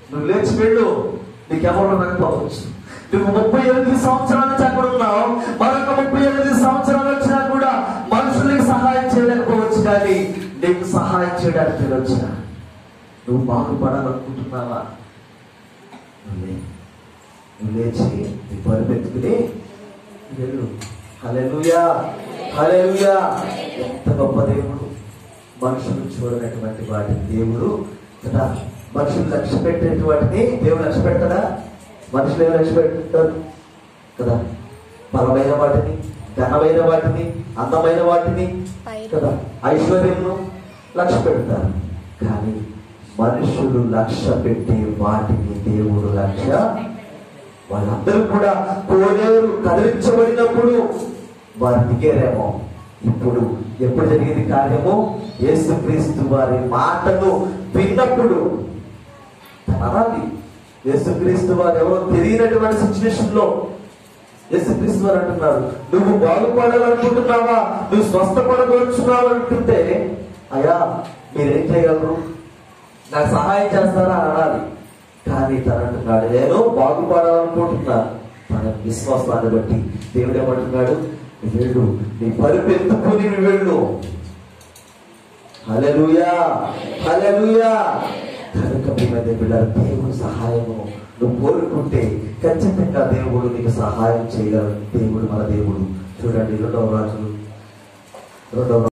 నువ్వు లేచి వెళ్ళు నీకెవరు రాకపోవచ్చు నువ్వు ముప్పై ఎనిమిది సంవత్సరాల నుంచి అక్కడ ఉన్నావు మరొక ముప్పై ఎనిమిది సంవత్సరాలు వచ్చినా కూడా మనుషులకు సహాయం చేయలేకపోవచ్చు కానీ నీకు సహాయం చేయడానికి నేను వచ్చిన నువ్వు బాగుపడాలనుకుంటున్నావా నువ్వు లే. నువ్వు లేచి నీ పరిపెత్తుకుని వెళ్ళు హల్లెలూయా హల్లెలూయా ఎంత గొప్ప దేవుడు మనుషులు చూడనటువంటి వాటిని దేవుడు కదా మనుషులు లక్ష్య పెట్టేటువంటిని దేవుడు లక్ష్య పెడతాడా మనుషులు ఏం లక్ష్య పెడతారు కదా బలమైన వాటిని ఘనమైన వాటిని అందమైన వాటిని కదా ఐశ్వర్యమును లక్ష్య పెడతారు కానీ మనుషులు లక్ష్య పెట్టే వాటిని దేవుడు లక్ష్య వాళ్ళందరూ కూడా కోనేరు కదిలించబడినప్పుడు వారు దిగారేమో ఇప్పుడు ఎప్పుడు జరిగింది కార్యము యేసుక్రీస్తు వారి మాటను విన్నప్పుడు అనాలి యేసుక్రీస్తు వారు ఎవరో తెలియనటువంటి సిచ్యువేషన్ లో యేసుక్రీస్తు వారు అంటున్నారు నువ్వు బాగుపడాలనుకుంటున్నావా నువ్వు స్వస్థపడగలుచున్నావు అనుకుంటే అయ్యా మీరేం చేయగలరు నాకు సహాయం చేస్తారా అని అనాలి కానీ తను అంటున్నాడు నేను బాగుపడాలనుకుంటున్నాను తన విశ్వాసాన్ని బట్టి దేవుడు ఏమంటున్నాడు "నువ్వు వెళ్ళు నీ పరిపెత్తుకుని నువ్వు వెళ్ళు హల్లెలూయా హల్లెలూయా కనుక మీ మధ్య పిల్లలు దేవుడు సహాయము నువ్వు కోరుకుంటే ఖచ్చితంగా దేవుడు నీకు సహాయం చేయగలడు దేవుడు మన దేవుడు చూడండి రెండవ రాజు రెండవ